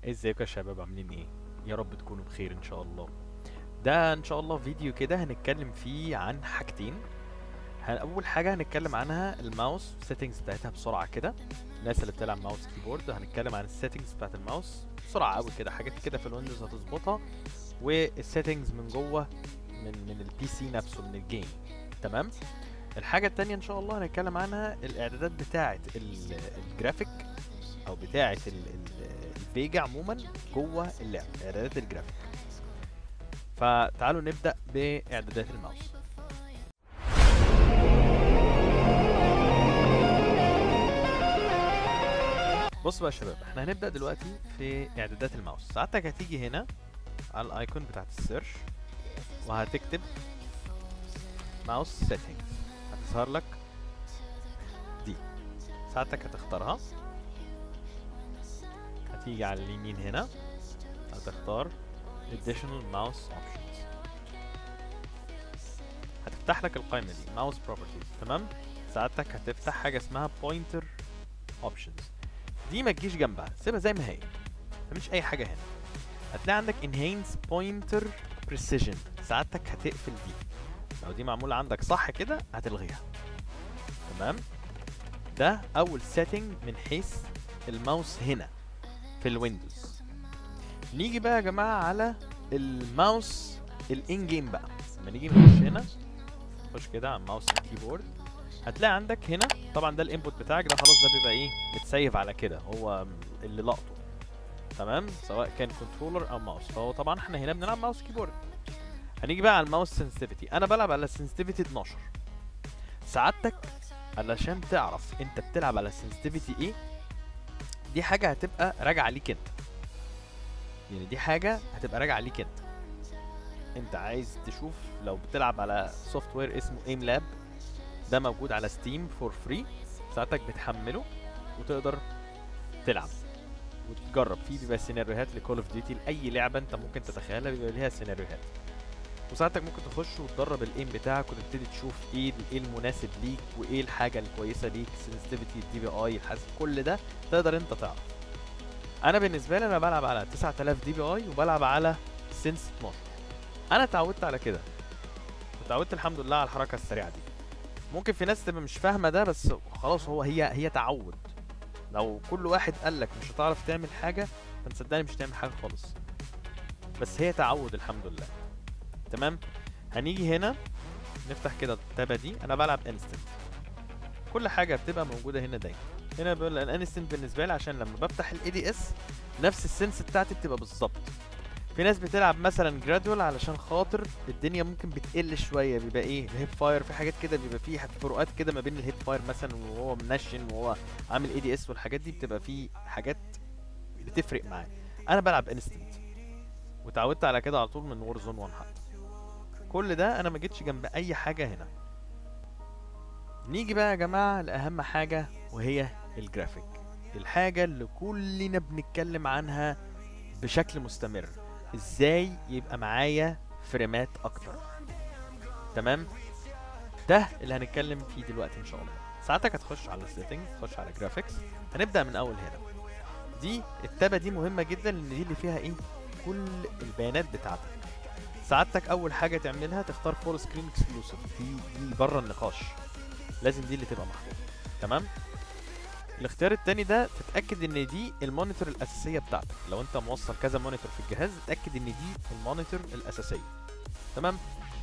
ازيكم يا شباب عاملين ايه يا رب تكونوا بخير ان شاء الله ده ان شاء الله فيديو كده هنتكلم فيه عن حاجتين ه- اول حاجه هنتكلم عنها الماوس سيتنجز بتاعتها بسرعه كده الناس اللي بتلعب ماوس كيبورد هنتكلم عن السيتنجز بتاعت الماوس بسرعه قوي كده حاجات كده في الويندوز هتظبطها والسيتنجز من جوه من من البي سي نفسه من الجيم تمام الحاجه التانية ان شاء الله هنتكلم عنها الاعدادات بتاعه ال- الجرافيك او بتاعه ال- ال- الفيجا عموما جوه اللعب اعدادات الجرافيك فتعالوا نبدا باعدادات الماوس بص بقى يا شباب احنا هنبدا دلوقتي في اعدادات الماوس ساعتك هتيجي هنا على الايكون بتاعت السيرش وهتكتب ماوس سيتنجز هتظهر لك دي ساعتك هتختارها هتيجي على اليمين هنا هتختار additional mouse options هتفتح لك القائمة دي mouse properties تمام ساعتك هتفتح حاجة اسمها pointer options دي ما تجيش جنبها سيبها زي ما هي مفيش اي حاجة هنا هتلاقي عندك enhance pointer precision ساعتك هتقفل دي لو دي معمولة عندك صح كده هتلغيها تمام ده اول setting من حيث الماوس هنا في الويندوز نيجي بقى يا جماعه على الماوس الان جيم بقى لما نيجي نخش هنا نخش كده على الماوس الكيبورد هتلاقي عندك هنا طبعا ده الانبوت بتاعك ده خلاص ده بيبقى ايه متسيف على كده هو اللي لقطه تمام سواء كان كنترولر او ماوس فهو طبعا احنا هنا بنلعب ماوس كيبورد هنيجي بقى على الماوس سنسيتيفيتي انا بلعب على سنسيتيفيتي 12 سعادتك علشان تعرف انت بتلعب على سنسيتيفيتي ايه دي حاجه هتبقى راجعه ليك انت يعني دي حاجه هتبقى راجعه ليك انت انت عايز تشوف لو بتلعب على سوفت وير اسمه ايم لاب ده موجود على ستيم فور فري ساعتك بتحمله وتقدر تلعب وتجرب فيه بيبقى سيناريوهات لكول اوف ديوتي لاي لعبه انت ممكن تتخيلها بيبقى ليها سيناريوهات وساعتك ممكن تخش وتدرب الايم بتاعك وتبتدي تشوف ايه ايه المناسب ليك وايه الحاجه الكويسه ليك سنسيتيفيتي الدي بي اي الحاسب كل ده تقدر انت تعرف انا بالنسبه لي انا بلعب على 9000 دي بي اي وبلعب على سنس 12 انا اتعودت على كده اتعودت الحمد لله على الحركه السريعه دي ممكن في ناس تبقى مش فاهمه ده بس خلاص هو هي هي تعود لو كل واحد قال لك مش هتعرف تعمل حاجه فانت صدقني مش هتعمل حاجه خالص بس هي تعود الحمد لله تمام هنيجي هنا نفتح كده التابة دي انا بلعب انستنت كل حاجه بتبقى موجوده هنا دايما هنا بقول الانستنت بالنسبه لي عشان لما بفتح الاي دي اس نفس السنس بتاعتي بتبقى بالظبط في ناس بتلعب مثلا جرادوال علشان خاطر الدنيا ممكن بتقل شويه بيبقى ايه الهيب فاير في حاجات كده بيبقى فيه فروقات كده ما بين الهيب فاير مثلا وهو منشن وهو عامل اي دي اس والحاجات دي بتبقى فيه حاجات بتفرق معاه انا بلعب انستنت وتعودت على كده على طول من وور زون 1 حتى كل ده انا ما جيتش جنب اي حاجه هنا نيجي بقى يا جماعه لاهم حاجه وهي الجرافيك الحاجه اللي كلنا بنتكلم عنها بشكل مستمر ازاي يبقى معايا فريمات اكتر تمام ده اللي هنتكلم فيه دلوقتي ان شاء الله ساعتك هتخش على السيتنج تخش على جرافيكس هنبدا من اول هنا دي التابه دي مهمه جدا لان دي اللي فيها ايه كل البيانات بتاعتك سعادتك اول حاجه تعملها تختار فول سكرين اكسكلوسيف دي دي بره النقاش لازم دي اللي تبقى محطوطه تمام الاختيار التاني ده تتاكد ان دي المونيتور الاساسيه بتاعتك لو انت موصل كذا مونيتور في الجهاز اتاكد ان دي المونيتور الاساسيه تمام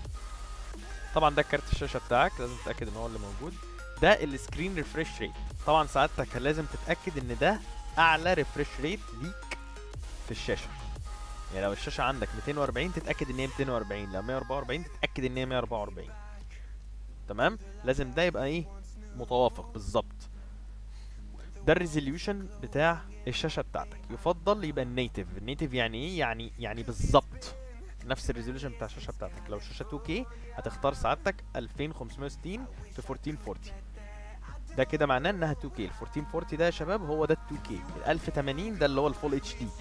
طبعا ده كارت الشاشه بتاعك لازم تتاكد ان هو اللي موجود ده السكرين ريفريش ريت طبعا سعادتك لازم تتاكد ان ده اعلى ريفريش ريت ليك في الشاشه يعني لو الشاشه عندك 240 تتاكد ان هي 240 لو 144 تتاكد ان هي 144 تمام لازم ده يبقى ايه متوافق بالظبط ده الريزوليوشن بتاع الشاشه بتاعتك يفضل يبقى النيتف النيتف يعني ايه يعني يعني بالظبط نفس الريزوليوشن بتاع الشاشه بتاعتك لو الشاشه 2K هتختار سعادتك 2560 في 1440 ده كده معناه انها 2K ال 1440 ده يا شباب هو ده ال 2K ال 1080 ده اللي هو الفول اتش دي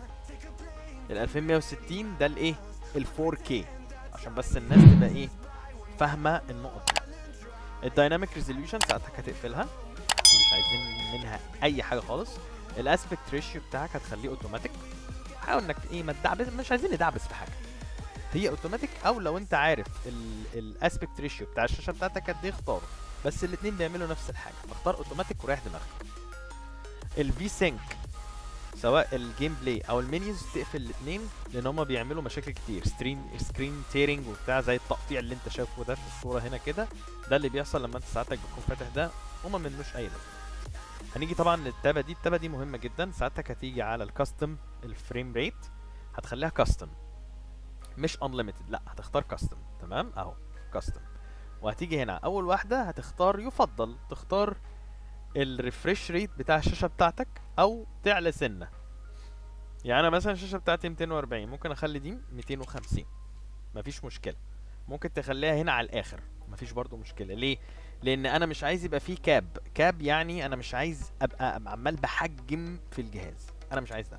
ال 2160 ده الايه ال 4K عشان بس الناس تبقى ايه فاهمه النقط دي الدايناميك ريزوليوشن ساعتك هتقفلها دي مش عايزين منها اي حاجه خالص الاسبكت ريشيو بتاعك هتخليه اوتوماتيك حاول انك ايه ما تدعبس مش عايزين ندعبس في حاجه هي اوتوماتيك او لو انت عارف الاسبكت ريشيو بتاع الشاشه بتاعتك قد ايه اختاره بس الاثنين بيعملوا نفس الحاجه فاختار اوتوماتيك وريح دماغك الفي سينك سواء الجيم بلاي او المنيوز تقفل الاثنين لان هما بيعملوا مشاكل كتير سترين سكرين تيرنج وبتاع زي التقطيع اللي انت شايفه ده في الصوره هنا كده ده اللي بيحصل لما انت ساعتك بتكون فاتح ده وما منوش اي لازمه هنيجي طبعا للتابه دي التابه دي مهمه جدا ساعتك هتيجي على الكاستم الفريم ريت هتخليها كاستم مش unlimited لا هتختار كاستم تمام اهو كاستم وهتيجي هنا اول واحده هتختار يفضل تختار الريفرش ريت بتاع الشاشه بتاعتك او تعلى سنه يعني انا مثلا الشاشه بتاعتي 240 ممكن اخلي دي 250 مفيش مشكله ممكن تخليها هنا على الاخر مفيش برضو مشكله ليه لان انا مش عايز يبقى فيه كاب كاب يعني انا مش عايز ابقى عمال بحجم في الجهاز انا مش عايز ده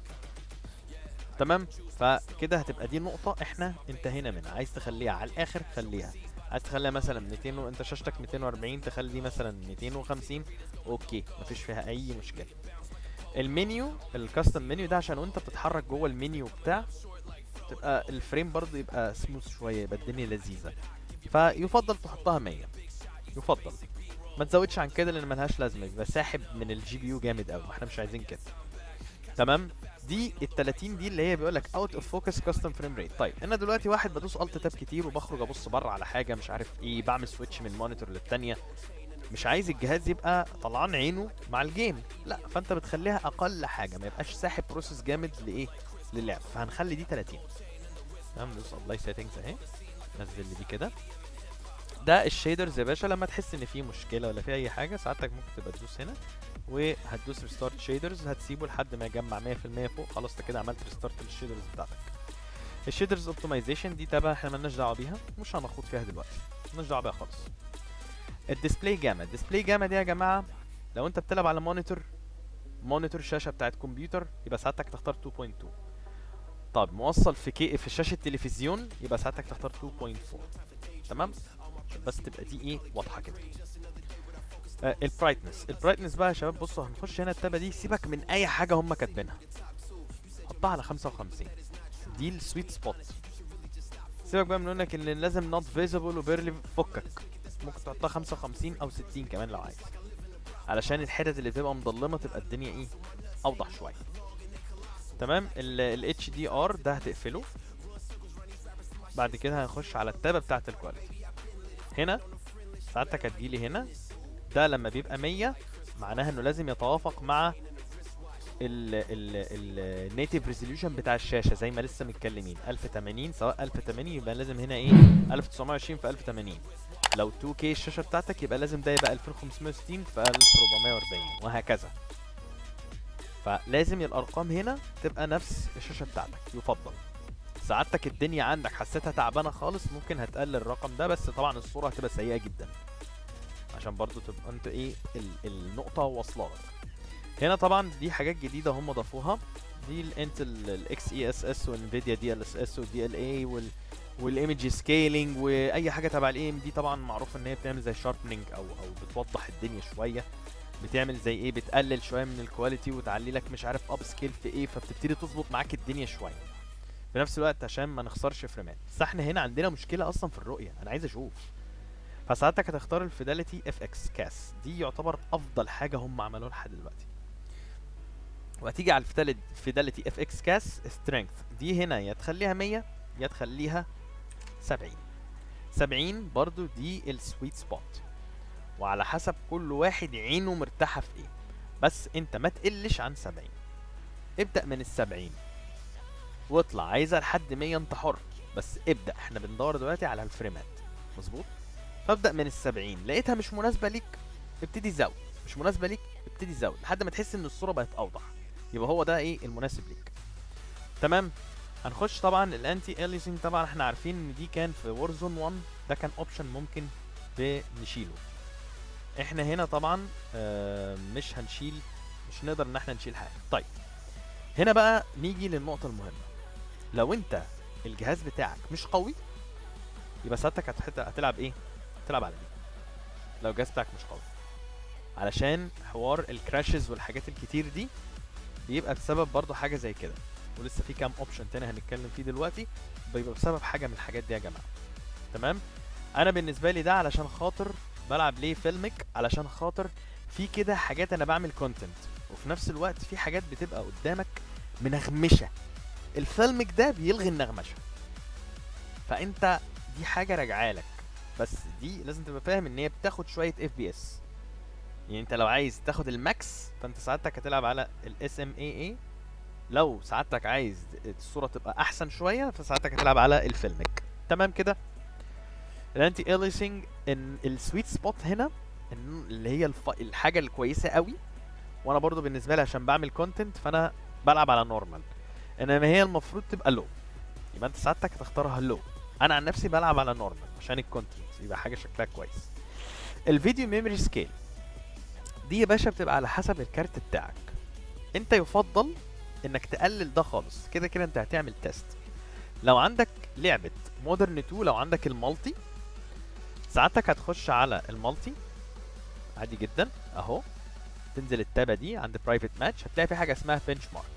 تمام فكده هتبقى دي نقطه احنا انتهينا منها عايز تخليها على الاخر خليها عايز تخليها مثلا 200 و... انت شاشتك 240 تخلي دي مثلا 250 اوكي مفيش فيها اي مشكله المنيو الكاستم منيو ده عشان وانت بتتحرك جوه المنيو بتاع تبقى الفريم برضو يبقى سموث شويه يبقى الدنيا لذيذه فيفضل تحطها 100 يفضل ما تزودش عن كده لان ملهاش لازمه يبقى ساحب من الجي بي يو جامد قوي احنا مش عايزين كده تمام دي ال 30 دي اللي هي بيقول لك اوت اوف فوكس كاستم فريم ريت طيب انا دلوقتي واحد بدوس الت تاب كتير وبخرج ابص بره على حاجه مش عارف ايه بعمل سويتش من مونيتور للتانيه مش عايز الجهاز يبقى طلعان عينه مع الجيم لا فانت بتخليها اقل حاجه ما يبقاش ساحب بروسيس جامد لايه للعب فهنخلي دي 30 تمام ندوس ابلاي سيتنجز اهي نزل لي دي كده ده الشيدرز يا باشا لما تحس ان في مشكله ولا في اي حاجه ساعتك ممكن تبقى تدوس هنا وهتدوس ريستارت شيدرز هتسيبه لحد ما يجمع 100% فوق خلاص انت كده عملت ريستارت للشيدرز بتاعتك الشيدرز اوبتمايزيشن دي تبع احنا مالناش دعوه بيها مش هنخوض فيها دلوقتي مالناش دعوه بيها خالص الديسبلاي جاما الديسبلاي جاما دي يا جماعه لو انت بتلعب على مونيتور مونيتور شاشه بتاعت كمبيوتر يبقى ساعتك تختار 2.2 طب موصل في كي في شاشه تلفزيون يبقى ساعتك تختار 2.4 تمام بس تبقى دي ايه واضحه كده آه البرايتنس البرايتنس بقى يا شباب بصوا هنخش هنا التابه دي سيبك من اي حاجه هم كاتبينها حطها على 55 دي السويت سبوت سيبك بقى من انك اللي لازم نوت فيزبل وبيرلي فكك ممكن تحطها 55 او 60 كمان لو عايز علشان الحتت اللي تبقى مضلمه تبقى الدنيا ايه اوضح شويه تمام ال اتش دي ار ده هتقفله بعد كده هنخش على التابه بتاعه الكواليتي هنا ساعتك هتجيلي هنا ده لما بيبقى 100 معناها انه لازم يتوافق مع النيتيف ريزوليوشن بتاع الشاشه زي ما لسه متكلمين 1080 سواء 1080 يبقى لازم هنا ايه 1920 في 1080 لو 2K الشاشه بتاعتك يبقى لازم ده يبقى 2560 في 1440 وهكذا فلازم الارقام هنا تبقى نفس الشاشه بتاعتك يفضل سعادتك الدنيا عندك حسيتها تعبانه خالص ممكن هتقلل الرقم ده بس طبعا الصوره هتبقى سيئه جدا عشان برضو تبقى انت ايه ال النقطه واصله لك هنا طبعا دي حاجات جديده هم ضافوها دي الانتل الاكس اي اس اس وانفيديا دي ال اس اس ودي ال اي وال والايمج سكيلينج واي حاجه تبع الاي ام دي طبعا معروف ان هي بتعمل زي شاربنينج او او بتوضح الدنيا شويه بتعمل زي ايه بتقلل شويه من الكواليتي وتعلي لك مش عارف اب سكيل في ايه فبتبتدي تظبط معاك الدنيا شويه في نفس الوقت عشان ما نخسرش فريمات بس احنا هنا عندنا مشكله اصلا في الرؤيه انا عايز اشوف فساعتك هتختار الفيداليتي اف اكس كاس دي يعتبر افضل حاجه هم عملوها لحد دلوقتي وهتيجي على الفيداليتي اف اكس كاس سترينث دي هنا يا تخليها 100 يا تخليها 70 70 برضو دي السويت سبوت وعلى حسب كل واحد عينه مرتاحه في ايه بس انت ما تقلش عن 70 ابدا من ال 70 واطلع عايزها لحد 100 انت حر بس ابدا احنا بندور دلوقتي على الفريمات مظبوط فابدا من ال 70 لقيتها مش مناسبه ليك ابتدي زود مش مناسبه ليك ابتدي زود لحد ما تحس ان الصوره بقت اوضح يبقى هو ده ايه المناسب ليك تمام هنخش طبعا الانتي اليسنج طبعا احنا عارفين ان دي كان في وورزون 1 ده كان اوبشن ممكن بنشيله احنا هنا طبعا آه مش هنشيل مش نقدر ان احنا نشيل حاجه طيب هنا بقى نيجي للنقطه المهمه لو انت الجهاز بتاعك مش قوي يبقى ساعتك هتحت... هتلعب ايه هتلعب على دي لو الجهاز بتاعك مش قوي علشان حوار الكراشز والحاجات الكتير دي بيبقى بسبب برضو حاجه زي كده ولسه في كام اوبشن تاني هنتكلم فيه دلوقتي بيبقى بسبب حاجه من الحاجات دي يا جماعه تمام انا بالنسبه لي ده علشان خاطر بلعب ليه فيلمك علشان خاطر في كده حاجات انا بعمل كونتنت وفي نفس الوقت في حاجات بتبقى قدامك منغمشه الفيلمك ده بيلغي النغمشه فانت دي حاجه راجعه لك بس دي لازم تبقى فاهم ان هي بتاخد شويه اف بي اس يعني انت لو عايز تاخد الماكس فانت سعادتك هتلعب على الاس ام اي اي لو سعادتك عايز الصوره تبقى احسن شويه فسعادتك هتلعب على الفيلمك تمام كده الانتي اليسنج ان السويت سبوت هنا إن اللي هي الف... الحاجه الكويسه قوي وانا برضو بالنسبه لي عشان بعمل كونتنت فانا بلعب على نورمال انما هي المفروض تبقى لو يبقى انت سعادتك هتختارها لو انا عن نفسي بلعب على نورمال عشان الكونتنت يبقى حاجه شكلها كويس الفيديو ميموري سكيل دي يا باشا بتبقى على حسب الكارت بتاعك انت يفضل انك تقلل ده خالص كده كده انت هتعمل تيست لو عندك لعبه مودرن 2 لو عندك المالتي ساعتك هتخش على المالتي عادي جدا اهو تنزل التابه دي عند برايفت ماتش هتلاقي في حاجه اسمها بنش مارك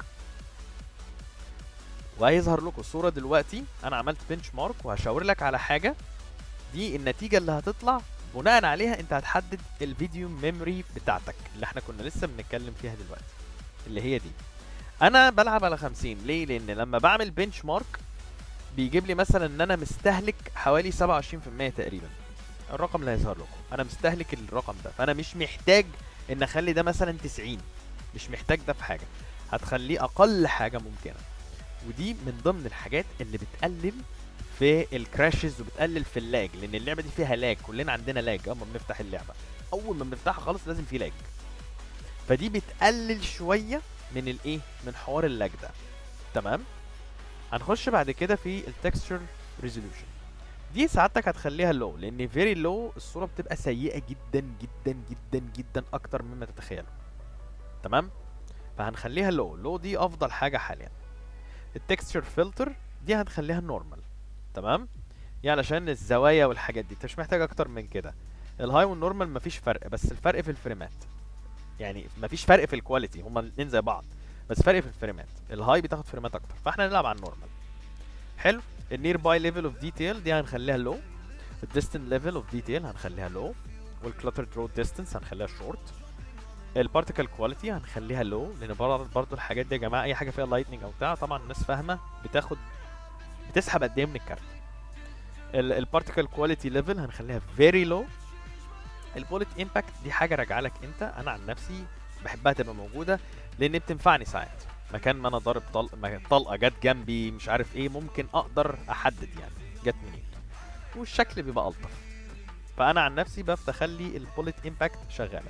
وهيظهر لكم الصوره دلوقتي انا عملت بنش مارك وهشاور لك على حاجه دي النتيجه اللي هتطلع بناء عليها انت هتحدد الفيديو ميموري بتاعتك اللي احنا كنا لسه بنتكلم فيها دلوقتي اللي هي دي انا بلعب على 50 ليه لان لما بعمل بنش مارك بيجيب لي مثلا ان انا مستهلك حوالي 27% تقريبا الرقم اللي هيظهر لكم انا مستهلك الرقم ده فانا مش محتاج ان اخلي ده مثلا 90 مش محتاج ده في حاجه هتخليه اقل حاجه ممكنه ودي من ضمن الحاجات اللي بتقلل في الكراشز وبتقلل في اللاج لان اللعبه دي فيها لاج كلنا عندنا لاج اول ما بنفتح اللعبه اول ما بنفتحها خالص لازم في لاج فدي بتقلل شويه من الايه من حوار اللاج ده تمام هنخش بعد كده في التكستشر ريزولوشن دي سعادتك هتخليها لو لان فيري لو الصوره بتبقى سيئه جدا جدا جدا جدا اكتر مما تتخيلوا تمام فهنخليها لو لو دي افضل حاجه حاليا التكستشر فلتر دي هنخليها نورمال تمام يعني علشان الزوايا والحاجات دي انت مش محتاج اكتر من كده الهاي والنورمال مفيش فرق بس الفرق في الفريمات يعني مفيش فرق في الكواليتي هما الاثنين زي بعض بس فرق في الفريمات الهاي بتاخد فريمات اكتر فاحنا نلعب على النورمال حلو النير باي ليفل اوف ديتيل دي هنخليها لو الديستنت ليفل اوف ديتيل هنخليها لو والكلتر درو ديستنس هنخليها شورت البارتيكل كواليتي هنخليها لو لان برضه الحاجات دي يا جماعه اي حاجه فيها لايتنينج او بتاع طبعا الناس فاهمه بتاخد بتسحب قد ايه من الكارت البارتيكل كواليتي ليفل هنخليها فيري لو البوليت امباكت دي حاجه راجعه لك انت انا عن نفسي بحبها تبقى موجوده لان بتنفعني ساعات مكان ما انا ضارب طلق ما- طلقه جت جنبي مش عارف ايه ممكن اقدر احدد يعني جت منين والشكل بيبقى الطف فانا عن نفسي بفتح اخلي البوليت امباكت شغاله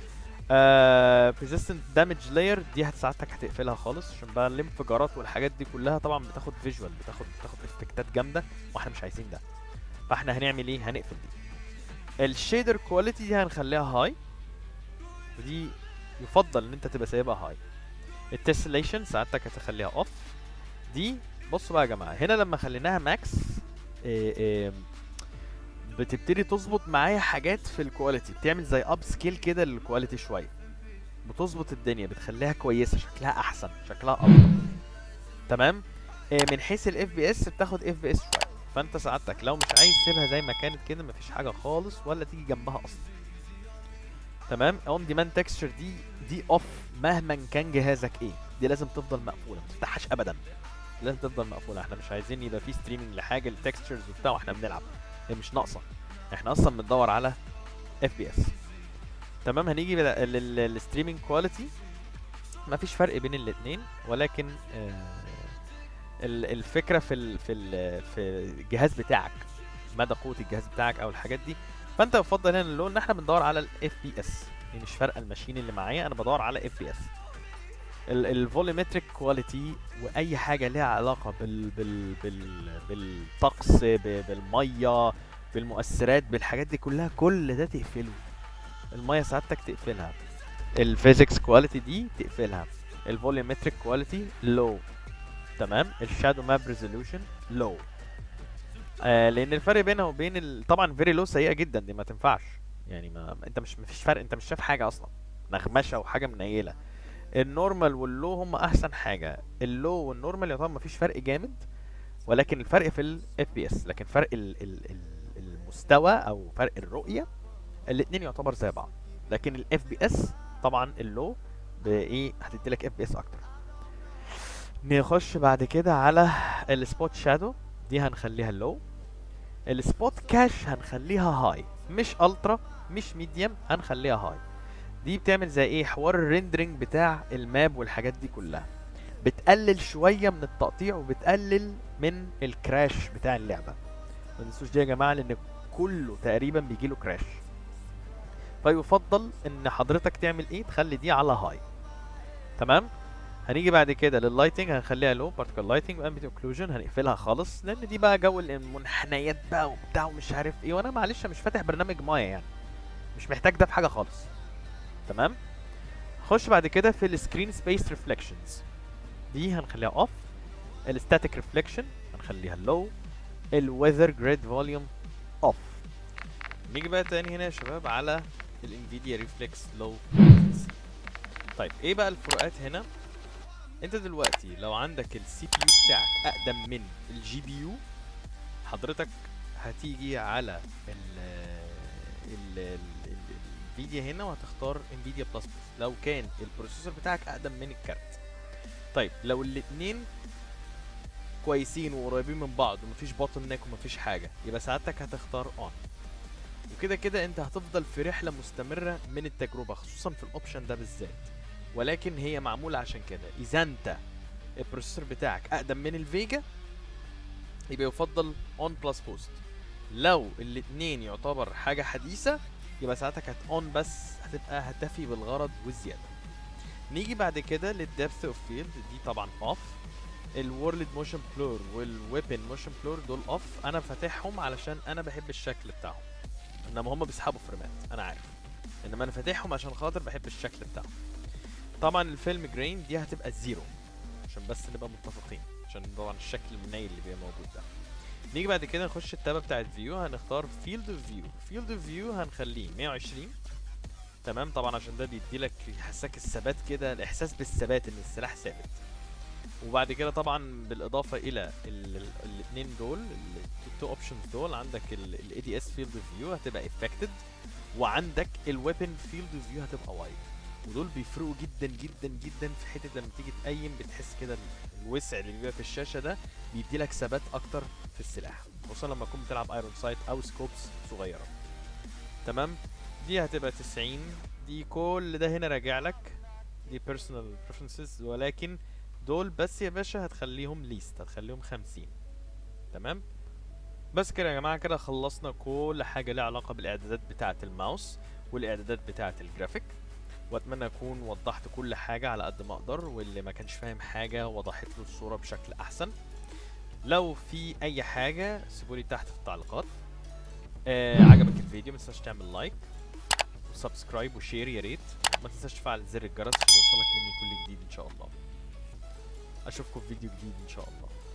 بريزيستنت دامج لاير دي هتساعدك هتقفلها خالص عشان بقى الانفجارات والحاجات دي كلها طبعا بتاخد فيجوال بتاخد بتاخد افكتات جامده واحنا مش عايزين ده فاحنا هنعمل ايه هنقفل دي الشيدر كواليتي دي هنخليها هاي ودي يفضل ان انت تبقى سايبها هاي التسليشن ساعتك هتخليها اوف دي بصوا بقى يا جماعه هنا لما خليناها ماكس إيه إيه بتبتدي تظبط معايا حاجات في الكواليتي بتعمل زي اب سكيل كده للكواليتي شويه بتظبط الدنيا بتخليها كويسه شكلها احسن شكلها افضل تمام إيه من حيث الاف بي اس بتاخد اف بي اس شويه فانت سعادتك لو مش عايز تسيبها زي ما كانت كده مفيش حاجه خالص ولا تيجي جنبها اصلا تمام اون ديماند تكستشر دي دي اوف مهما كان جهازك ايه دي لازم تفضل مقفوله ما تفتحهاش ابدا لازم تفضل مقفوله احنا مش عايزين يبقى في ستريمنج لحاجه التكستشرز وبتاع واحنا بنلعب هي مش ناقصه احنا اصلا بندور على اف بي اس تمام هنيجي للستريمنج كواليتي مفيش فرق بين الاثنين ولكن آه ال- الفكره في ال في ال في الجهاز بتاعك مدى قوه الجهاز بتاعك او الحاجات دي فانت يفضل هنا اللون ان احنا بندور على الاف بي اس يعني مش فارقه الماشين اللي معايا انا بدور على اف بي اس الفوليومتريك كواليتي واي حاجه ليها علاقه بال بال بال بالطقس ب- بالميه بالمؤثرات بالحاجات دي كلها كل ده تقفله الميه سعادتك تقفلها الفيزيكس كواليتي دي تقفلها الفوليومتريك كواليتي لو تمام الشادو ماب ريزولوشن لو آه لان الفرق بينها وبين ال... طبعا فيري لو سيئه جدا دي ما تنفعش يعني ما انت مش مفيش فرق انت مش شايف حاجه اصلا نغمشه وحاجه منيله النورمال واللو هم احسن حاجه اللو والنورمال يعتبر مفيش فرق جامد ولكن الفرق في الاف بي اس لكن فرق ال ال ال المستوى او فرق الرؤيه الاثنين يعتبر زي بعض لكن الاف بي اس طبعا اللو بايه هتدي لك اف بي اس اكتر نخش بعد كده على السبوت شادو دي هنخليها لو السبوت كاش هنخليها هاي مش الترا مش ميديوم هنخليها هاي دي بتعمل زي ايه حوار الريندرنج بتاع الماب والحاجات دي كلها بتقلل شويه من التقطيع وبتقلل من الكراش بتاع اللعبه ما تنسوش دي يا جماعه لان كله تقريبا بيجيله كراش فيفضل ان حضرتك تعمل ايه تخلي دي على هاي تمام هنيجي بعد كده لللايتنج هنخليها لو بارتيكل لايتنج وامبيت اوكلوجن هنقفلها خالص لان دي بقى جو المنحنيات بقى وبتاع ومش عارف ايه وانا معلش مش فاتح برنامج مايا يعني مش محتاج ده في حاجه خالص تمام خش بعد كده في السكرين سبيس ريفليكشنز دي هنخليها اوف الستاتيك ريفليكشن هنخليها لو الويذر جريد فوليوم اوف نيجي بقى تاني هنا يا شباب على الانفيديا ريفلكس لو طيب ايه بقى الفروقات هنا انت دلوقتي لو عندك السي بي يو بتاعك اقدم من الجي بي يو حضرتك هتيجي على ال ال الانفيديا هنا وهتختار انفيديا بلس بلس لو كان البروسيسور بتاعك اقدم من الكارت طيب لو الاتنين كويسين وقريبين من بعض ومفيش بوتل نيك ومفيش حاجه يبقى ساعتك هتختار اون وكده كده انت هتفضل في رحله مستمره من التجربه خصوصا في الاوبشن ده بالذات ولكن هي معموله عشان كده اذا انت البروسيسور بتاعك اقدم من الفيجا يبقى يفضل اون بلس بوست لو الاتنين يعتبر حاجه حديثه يبقى ساعتك هت اون بس هتبقى هتفي بالغرض والزياده نيجي بعد كده للدبث اوف فيلد دي طبعا اوف الورلد موشن بلور والويبن موشن بلور دول اوف انا فاتحهم علشان انا بحب الشكل بتاعهم انما هم بيسحبوا فريمات انا عارف انما انا فاتحهم عشان خاطر بحب الشكل بتاعهم طبعا الفيلم جرين دي هتبقى زيرو عشان بس نبقى متفقين عشان طبعا الشكل المنيل اللي بيبقى موجود ده نيجي بعد كده نخش التابه بتاعت فيو هنختار فيلد اوف فيو فيلد اوف فيو هنخليه 120 تمام طبعا عشان ده بيدي لك يحسسك الثبات كده الاحساس بالثبات ان السلاح ثابت وبعد كده طبعا بالاضافه الى الاثنين دول التو اوبشنز دول عندك الاي دي اس فيلد اوف فيو هتبقى افكتد وعندك الويبن فيلد اوف فيو هتبقى وايد ودول بيفرقوا جدا جدا جدا في حته لما تيجي تقيم بتحس كده الوسع اللي بيبقى في الشاشه ده بيدي لك ثبات اكتر في السلاح خصوصا لما تكون بتلعب ايرون سايت او سكوبس صغيره تمام دي هتبقى 90 دي كل ده هنا راجع لك دي بيرسونال بريفرنسز ولكن دول بس يا باشا هتخليهم ليست هتخليهم 50 تمام بس كده يا جماعه كده خلصنا كل حاجه ليها علاقه بالاعدادات بتاعه الماوس والاعدادات بتاعه الجرافيك واتمنى اكون وضحت كل حاجه على قد ما اقدر واللي ما كانش فاهم حاجه وضحت له الصوره بشكل احسن لو في اي حاجه سيبولي تحت في التعليقات آه عجبك الفيديو ما تنساش تعمل لايك وسبسكرايب وشير يا ريت ما تنساش تفعل زر الجرس عشان يوصلك مني كل جديد ان شاء الله اشوفكم في فيديو جديد ان شاء الله